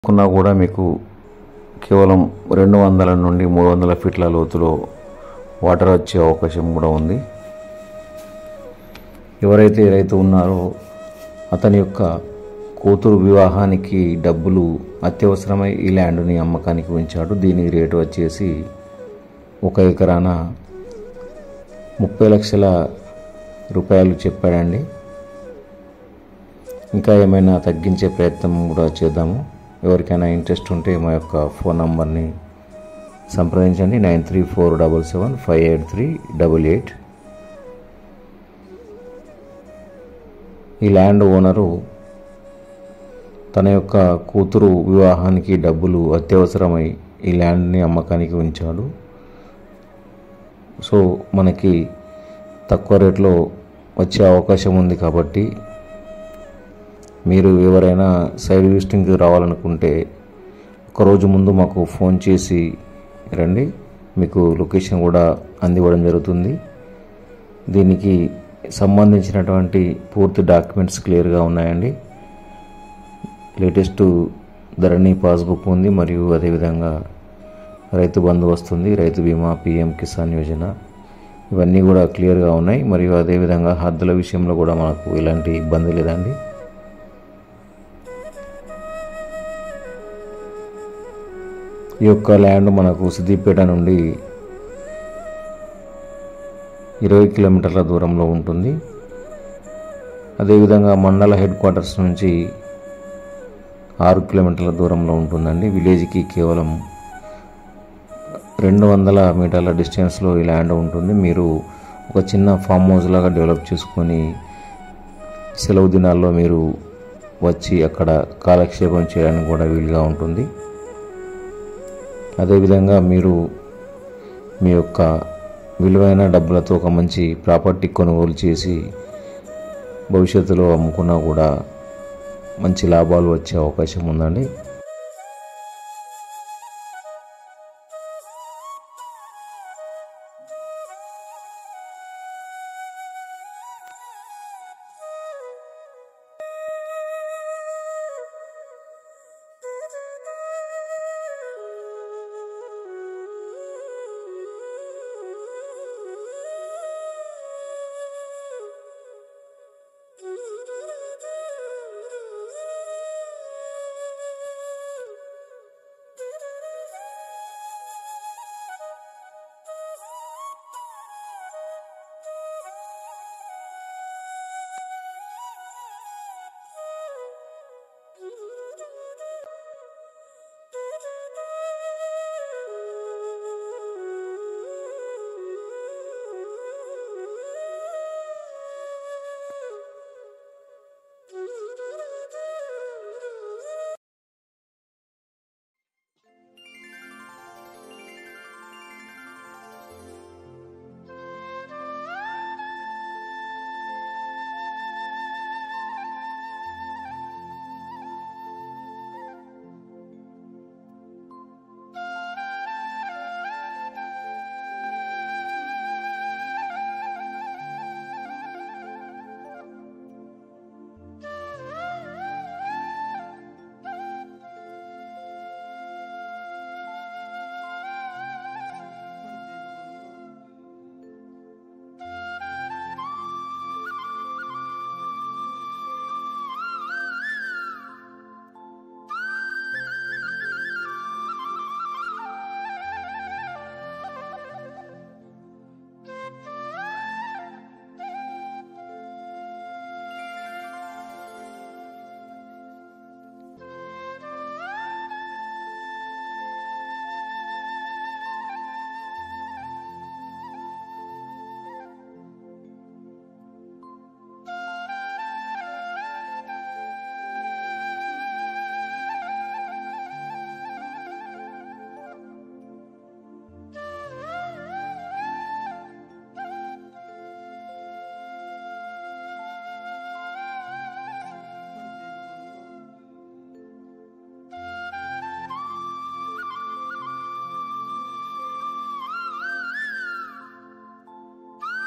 కున్నా కూడా మీకు కేవలం రెండు వందల నుండి మూడు వందల ఫీట్ల లోతులో వాటర్ వచ్చే అవకాశం కూడా ఉంది ఎవరైతే రైతు ఉన్నారో అతని యొక్క కూతురు వివాహానికి డబ్బులు అత్యవసరమై ఈ ల్యాండ్ని అమ్మకానికి ఉంచాడు దీని రేటు వచ్చేసి ఒక ఎకరాన ముప్పై లక్షల రూపాయలు చెప్పాడండి ఇంకా ఏమైనా తగ్గించే ప్రయత్నం కూడా చేద్దాము ఎవరికైనా ఇంట్రెస్ట్ ఉంటే మా యొక్క ఫోన్ నంబర్ని సంప్రదించండి nine three four double seven five eight three double eight ఈ ల్యాండ్ ఓనరు తన యొక్క కూతురు వివాహానికి డబ్బులు అత్యవసరమై ఈ ల్యాండ్ని అమ్మకానికి ఉంచాడు సో మనకి తక్కువ రేట్లో వచ్చే అవకాశం ఉంది కాబట్టి మీరు ఎవరైనా సైడ్ విజిటింగ్కి రావాలనుకుంటే ఒకరోజు ముందు మాకు ఫోన్ చేసి రండి మీకు లొకేషన్ కూడా అందివ్వడం జరుగుతుంది దీనికి సంబంధించినటువంటి పూర్తి డాక్యుమెంట్స్ క్లియర్గా ఉన్నాయండి లేటెస్ట్ ధరణి పాస్బుక్ ఉంది మరియు అదేవిధంగా రైతు బంధు వస్తుంది రైతు బీమా పిఎం కిసాన్ యోజన ఇవన్నీ కూడా క్లియర్గా ఉన్నాయి మరియు అదేవిధంగా హద్దుల విషయంలో కూడా మనకు ఎలాంటి ఇబ్బంది లేదండి ఈ యొక్క ల్యాండ్ మనకు సిద్దిపేట నుండి ఇరవై కిలోమీటర్ల దూరంలో ఉంటుంది అదేవిధంగా మండల హెడ్ క్వార్టర్స్ నుంచి ఆరు కిలోమీటర్ల దూరంలో ఉంటుందండి విలేజ్కి కేవలం రెండు వందల మీటర్ల డిస్టెన్స్లో ఈ ల్యాండ్ ఉంటుంది మీరు ఒక చిన్న ఫామ్ హౌస్ లాగా డెవలప్ చేసుకొని సెలవు దినాల్లో మీరు వచ్చి అక్కడ కాలక్షేపం చేయడానికి కూడా వీలుగా ఉంటుంది అదేవిధంగా మీరు మీ యొక్క విలువైన డబ్బులతో ఒక మంచి ప్రాపర్టీ కొనుగోలు చేసి భవిష్యత్తులో అమ్ముకున్నా కూడా మంచి లాభాలు వచ్చే అవకాశం ఉందండి